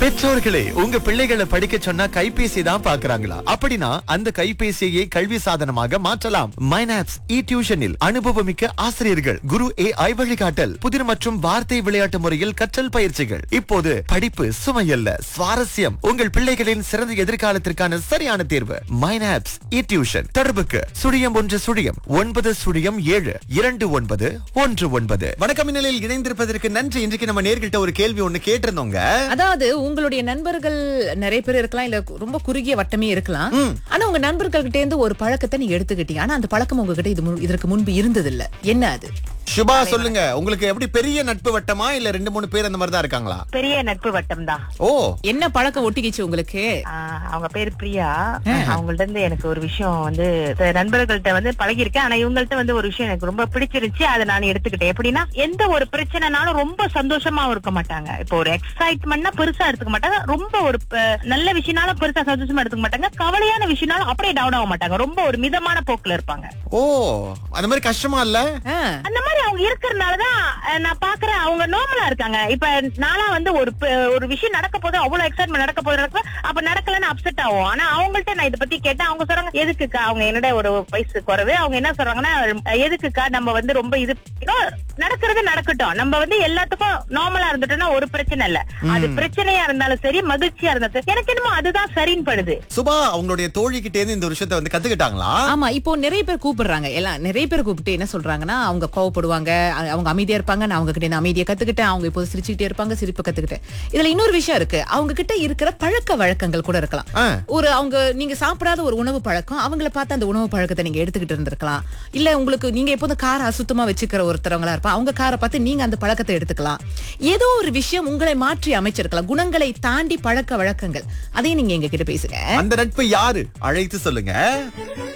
பெற்றோர்களே உங்க பிள்ளைகளை படிக்க சொன்னா கைபேசி தான் பாக்குறாங்களா அப்படின்னா அந்த கைபேசியை கல்வி சாதனமாக மாற்றலாம் மைனாப்ஸ் இ டியூஷனில் அனுபவமிக்க ஆசிரியர்கள் குரு ஏ ஐ வழிகாட்டல் புதிர் மற்றும் வார்த்தை விளையாட்டு முறையில் கற்றல் பயிற்சிகள் இப்போது படிப்பு சுமையல்ல சுவாரஸ்யம் உங்கள் பிள்ளைகளின் சிறந்த எதிர்காலத்திற்கான சரியான தேர்வு மைனாப்ஸ் இ டியூஷன் தொடர்புக்கு சுழியம் ஒன்று சுழியம் ஒன்பது சுழியம் ஏழு இரண்டு ஒன்பது ஒன்று ஒன்பது வணக்கம் இந்நிலையில் இணைந்திருப்பதற்கு நன்றி இன்றைக்கு நம்ம நேர்கிட்ட ஒரு கேள்வி ஒண்ணு கேட்டிருந்தோங்க அதாவது உங்களுடைய நண்பர்கள் நிறைய பேர் இருக்கலாம் இல்ல ரொம்ப குறுகிய வட்டமே இருக்கலாம் ஆனா உங்க நண்பர்கள் கிட்ட இருந்து ஒரு பழக்கத்தை நீங்க எடுத்துக்கிட்டீங்க ஆனா அந்த பழக்கம் உங்ககிட்ட இது மு- இதற்கு முன்பு இருந்தது இல்ல என்ன அது சுபா சொல்லுங்க உங்களுக்கு எப்படி பெரிய நட்பு வட்டமா இல்ல ரெண்டு மூணு பேர் அந்த மாதிரி தான் இருக்காங்களா பெரிய நட்பு வட்டம் தான் ஓ என்ன பழக்கம் ஒட்டிக்கிச்சு உங்களுக்கு அவங்க பேர் பிரியா அவங்கள்ட்ட இருந்து எனக்கு ஒரு விஷயம் வந்து த- நண்பர்கள்ட்ட வந்து பழகிருக்கேன் ஆனா இவங்கள்ட்ட வந்து ஒரு விஷயம் எனக்கு ரொம்ப பிடிச்சிருந்துச்சு அதை நான் எடுத்துக்கிட்டேன் எப்படின்னா எந்த ஒரு பிரச்சனைனாலும் ரொம்ப சந்தோஷமாவும் இருக்க மாட்டாங்க இப்போ ஒரு எக்ஸைட்மெண்ட்னா பெருசா எடுத்துக்க மாட்டாங்க ரொம்ப ஒரு ப- நல்ல விஷயம்னாலும் பெருசா சந்தோஷமா எடுத்துக்க மாட்டாங்க கவலையான விஷயம்னாலும் அப்படியே டவுன் ஆக மாட்டாங்க ரொம்ப ஒரு மிதமான போக்குல இருப்பாங்க ஓ அந்த மாதிரி கஷ்டமா இல்ல ஆ, அந்த மாதிரி அவங்க இருக்கறதுனாலதான் அஹ், நான் பாக்குறேன் அவங்க நார்மலா இருக்காங்க இப்ப நானா வந்து ஒரு ப- ஒரு விஷயம் நடக்க போது அவ்வளவு எக்ஸைட்மெண்ட் நடக்க போது நடக்க போது, அப்ப நடக்கலன்னு அப்செட் ஆகும் ஆனா அவங்கள்ட்ட நான் இத பத்தி கேட்டேன் அவங்க சொல்றாங்க எதுக்குக்கா அவங்க என்னோட ஒரு வயசு குறைவு அவங்க என்ன சொல்றாங்கன்னா அஹ், எதுக்குக்கா நம்ம வந்து ரொம்ப இது ஏதோ நடக்கிறது நடக்கட்டும் நம்ம வந்து எல்லாத்துக்கும் நார்மலா இருந்துட்டோம்னா ஒரு பிரச்சனை இல்ல அது பிரச்சனையா இருந்தாலும் சரி மகிழ்ச்சியா இருந்தாலும் சரி எனக்கு என்னமோ அதுதான் சரின்னு படுது சுபா அவங்களுடைய தோழி கிட்டே இருந்து இந்த விஷயத்தை வந்து கத்துக்கிட்டாங்களா ஆமா இப்போ நிறைய பேர் கூப்பிடுறாங்க எல்லாம் நிறைய பேர் கூப்பிட்டு என்ன சொல்றாங்கன்னா அவங்க கோவப்படுவாங்க அ- அவங்க அமைதியா இருப்பாங்க நான் அவங்க கிட்ட இருந்து அமைதியை கத்துக்கிட்டேன் அவங்க இப்போ சிரிச்சுக்கிட்டே இருப்பாங்க சிரிப்பு கத்துக்கிட்டேன் இதுல இன்னொரு விஷயம் இருக்கு அவங்க கிட்ட இருக்கிற பழக்க வழக்கங்கள் கூட இருக்கலாம் ஆ. ஒரு அவங்க நீங்க சாப்பிடாத ஒரு உணவு பழக்கம் அவங்கள பார்த்து அந்த உணவு பழக்கத்தை நீங்க எடுத்துக்கிட்டு இருந்திருக்கலாம் இல்ல உங்களுக்கு நீங்க எப்போதும் காரை அசுத்தமா வச்சுக்கிற ஒருத்தவங்களா இருப்பா அவங்க காரை பார்த்து நீங்க அந்த பழக்கத்தை எடுத்துக்கலாம் ஏதோ ஒரு விஷயம் உங்களை மாற்றி அமைச்சிருக்கலாம் குணங்களை தாண்டி பழக்க வழக்கங்கள் அதையும் நீங்க எங்க கிட்ட பேசுங்க அந்த நட்பு யாரு அழைத்து சொல்லுங்க